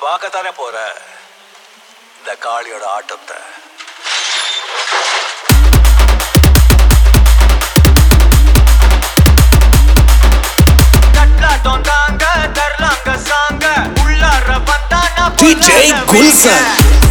பார்க்கத்தானே போற இந்த காளியோட ஆட்டத்தை தட்லாட்டம் தாங்க தரலாங்க சாங்க உள்ளார வந்தானா DJ Gulsan.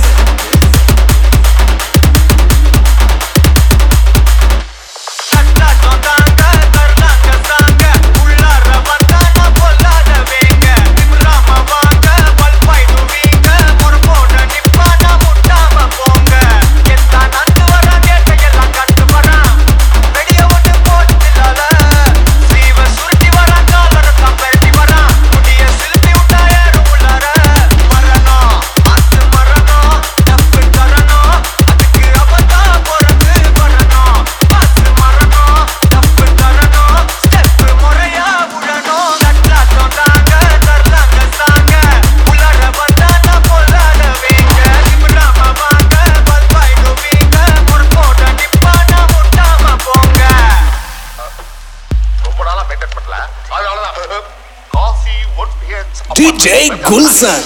தட்லாட்டம் தாங்க தரலாங்க சாங்க உள்ளார வந்தானா பொல்லாத வேங்க திமிராம வாங்க பல்பாயிடுவீங்க பொறுப்போட நிப்பானா முட்டாம போங்க எத்தா நந்து வர கேட்ட எல்லாம் கட்டு வரான் வெடிய ஒட்டு போட்டுலால ஸ்ரீவ சுருட்டி வரான் காலர கம்பெட்டி வரான் முடிய சில்பி விட்டா ஏறும் உள்ளார வரணும் அத்து வரணும் டப்பு தரணும் அதுக்கு அவதான் பிறந்து வரணும் பத்து மரணம் டப்பு தரணும் ஸ்டெப் முறையா விடணும் தட்டாட்டம் தாங்க தரலாங்க சாங்க உள்ளார வந்தானா பொல்லாத வேங்க திமிராம வாங்க பல்பாயிடுவீங்க பொறுப்போட நிப்பானா முட்டாம போங்க ரொம்ப நாளா மெயின்டைன் பண்ணல அதனாலதான் காஃபி ஒன் DJ Gulsan.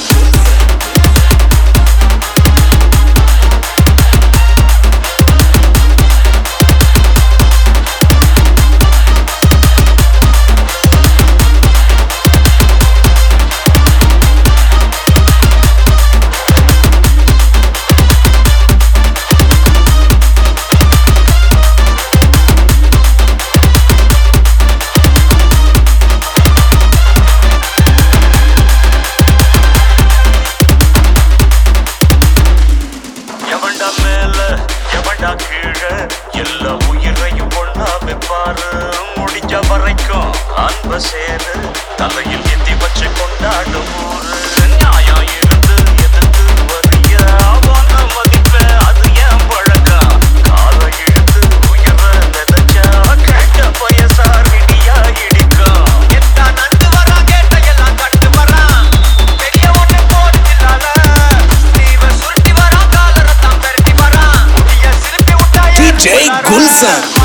எவன்டா மேல எவன்டா கீழே எல்லா உயிரையும் ஒண்ணா வைப்பாரு முடிஞ்ச வரைக்கும் அன்ப சேரு தலையில் எத்தி வச்சு கொண்டாடும் ஊரு நியாயம் இருந்து எதிர்த்து வரிய அவன மதிப்ப அது ஏன் பழக்கம் கால இழுத்து உயர நினைச்சா கேட்ட பயசா இடியா இடிக்கும் எத்தா நந்து வரா கேட்ட எல்லாம் கட்டு வரான் பெரிய ஒண்ணு போட்டுலால ஸ்ரீவ சுருட்டி வரா காலர தான் பெருட்டி வரா முடிய சிலுப்பி விட்டா DJ Gulsan.